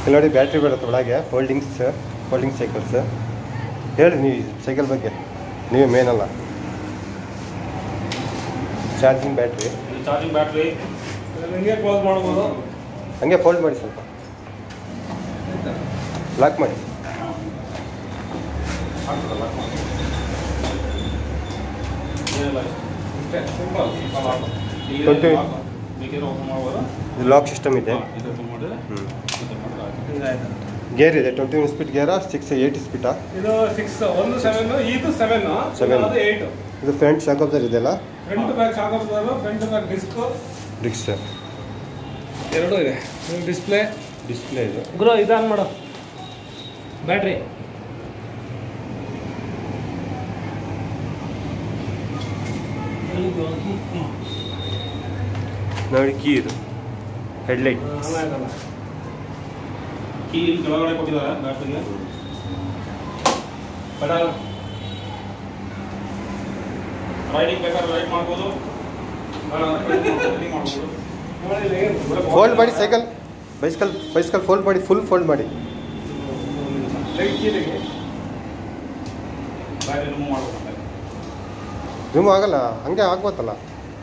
ಇಲ್ಲಿ ನೋಡಿ ಬ್ಯಾಟ್ರಿ ಬರುತ್ತೆ ಒಳಗೆ ಫೋಲ್ಡಿಂಗ್ಸ್ ಫೋಲ್ಡಿಂಗ್ ಸೈಕಲ್ಸ್ ಹೇಳಿ ನೀವು ಸೈಕಲ್ ಬಗ್ಗೆ ನೀವೇ ಮೇನ್ ಅಲ್ಲ ಚಾರ್ಜಿಂಗ್ ಬ್ಯಾಟ್ರಿ ಇದು ಚಾರ್ಜಿಂಗ್ ಬ್ಯಾಟ್ರಿ ಹಿಂಗೆ ಕ್ಲೋಸ್ ಮಾಡ್ಬೋದು ಹಂಗೆ ಫೋಲ್ಡ್ ಮಾಡಿ ಸ್ವಲ್ಪ ಲಾಕ್ ಮಾಡಿ ಏನಿಲ್ಲ ಅಷ್ಟೇ ಸಿಂಪಲ್ ಇಲ್ಲಿ Twenty- lock. ಬೇಕಿದ್ರೆ ಓಪನ್ ಮಾಡ್ಬೋದು ಇದು ಲಾಕ್ ಸಿಸ್ಟಮ್ ಇದೆ ಹಾ, ಇದು ಓಪನ್ ಮಾಡಿದ್ರೆ ಹ್ಞೂ ಇದು ಮಾಡಿದ್ರೆ ಆಯ್ತು. ಹಿಂಗಾಯ್ತು ಗೇರ್ ಇದೆ ಟ್ವೆಂಟಿ ಒನ್ ಸ್ಪೀಡ್ ಗೇರಾ ಸಿಕ್ಸ್ ಏಯ್ಟ್ ಸ್ಪೀಡಾ ಇದು ಸಿಕ್ಸ್ ಒಂದು ಸೆವೆನ್ ಇದು ಸೆವೆನ್ Seven. ಅದು ಏಯ್ಟ್ ಇದು ಫ್ರಂಟ್ ಶಾಕ್ ಅಬ್ಸರ್ ಇದೆಯಲ್ಲ front back shock front back disc ಡಿಕ್ಸ್ ಎರಡು ಇದೆ ಡಿಸ್ಪ್ಲೇ ಡಿಸ್ಪ್ಲೇ ಇದು ಗುರು ಇದಾನ್ ಮಾಡು ಬ್ಯಾಟ್ರಿ ನೋಡಿ ಕೀ ಇದು ಹೆಡ್ಲೈಟ್ ಕೀ ಇಲ್ಲಿ ಕೆಳಗಡೆ ಕೊಟ್ಟಿದ್ದಾರೆ ಬ್ಯಾಟ್ರಿಗೆ ಪೆಡಲ್ ರೈಡಿಂಗ್ ಬೇಕಾದ್ರೆ ರೈಡ್ ಮಾಡ್ಬೋದು ರೈಡಿಂಗ್ ಮಾಡ್ಬೋದು ಫೋಲ್ಡ್ ಮಾಡಿ ಸೈಕಲ್ ಬೈಸ್ಕಲ್ ಬೈಸ್ಕಲ್ ಫೋಲ್ಡ್ ಮಾಡಿ ಫುಲ್ ಫೋಲ್ಡ್ ಮಾಡಿ ಬ್ಯಾಟ್ರಿ ರಿಮೂವ್ ಮಾಡ್ಬೋದು ರಿಮೂವ್ ಆಗಲ್ಲ ಹಂಗೆ ಆಗ್ಬೋದಲ್ಲ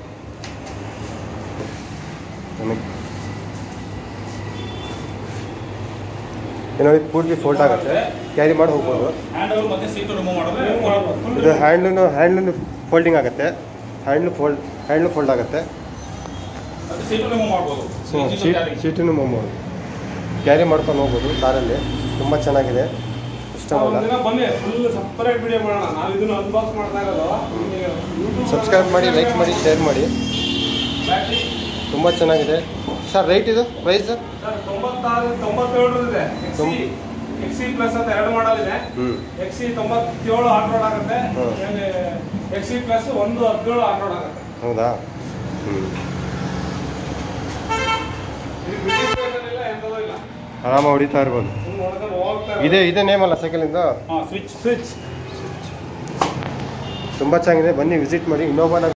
ನನಗೆ ನೋಡಿ ಪೂರ್ತಿ ಫೋಲ್ಡ್ ಆಗುತ್ತೆ ಕ್ಯಾರಿ ಮಾಡಿ ಹೋಗ್ಬೋದು ಹ್ಯಾಂಡ್ ಓವರ್ ಮತ್ತೆ ಸೀಟು ರಿಮೂವ್ ಮಾಡಿದ್ರೆ ಇದು ಹ್ಯಾಂಡ್ಲೂ ಹ್ಯಾಂಡ್ಲೂ ಫೋಲ್ಡಿಂಗ್ ಆಗುತ್ತೆ ಹ್ಯಾಂಡ್ಲು ಫೋಲ್ಡ್ ಹ್ಯಾಂಡ್ಲು ಫೋಲ್ಡ್ ಆಗುತ್ತೆ ಅದು ಸೀಟು ರಿಮೂವ್ ಮಾಡ್ಬೋದು ಸೊ ಸೀಟು ಸೀಟ್ carry. ಸೀಟನ್ನು ಮಾಡ್ಬೋದು ಕ್ಯಾರಿ ಮಾಡ್ಕೊಂಡು ಹೋಗ್ಬೋದು ಕಾರಲ್ಲಿ ತುಂಬ ಚೆನ್ನಾಗಿದೆ ಇಷ್ಟ ದಿನ ಬನ್ನಿ ಫುಲ್ ಸಪರೇಟ್ ವಿಡಿಯೋ ಮಾಡೋಣ ನಾವು ಇದನ್ನ ಅನ್ಬಾಕ್ಸ್ ಮಾಡ್ತಾ ಇರೋದು ಸಬ್ಸ್ಕ್ರೈಬ್ ಮಾಡಿ ಲೈಕ್ ಮಾಡಿ ಶೇರ್ ಮಾಡಿ ಬ್ಯಾಟ್ರಿ ತುಂಬ ಚೆನ್ನಾಗಿದೆ ಸರ್ ರೈಟ್ ಇದು ಪ್ರೈಸ್ ಸರ್ ತೊಂಬತ್ತಾರು ತೊಂಬತ್ತೇಳು ಇದೆ ತೊಂಬ- ಎಕ್ಸಿ ಎಕ್ಸಿ ಪ್ಲಸ್ ಅಂತ ಎರಡು ಮಾಡಲ್ ಇದೆ ಹ್ಞೂ ಎಕ್ಸಿ ತೊಂಬತ್ತೇಳು ಆನ್ ರೋಡ್ ಆಗುತ್ತೆ ಹ್ಮ್. ಎಕ್ಸಿ ಪ್ಲಸ್ ಒಂದು ಹದಿನೇಳು ಆನ್ ರೋಡ್ ಆಗುತ್ತೆ ಹೌದಾ ಹ್ಞೂ ಇದು ರಿಜಿಸ್ಟ್ರೇಷನ್ ಇಲ್ಲ ಎಂಥದೂ ಇಲ್ಲ ಆರಾಮಾಗಿ ಹೊಡಿತಾ ಇರ್ಬೋದು ಸುಮ್ನೆ ನೋಡ್ಕೊಂಡು ಹೋಗ್ತಾ ಇದೇ ಇದೇ ನೇಮ್ ಅಲ್ಲ ಸೈಕಲಿಂದ ಹಾಂ ಸ್ವಿಚ್ ಸ್ವಿಚ್ ತುಂಬ ಚೆನ್ನಾಗಿದೆ ಬನ್ನಿ ವಿಸಿಟ್ ಮಾಡಿ ಇನ್ನೋವಾನ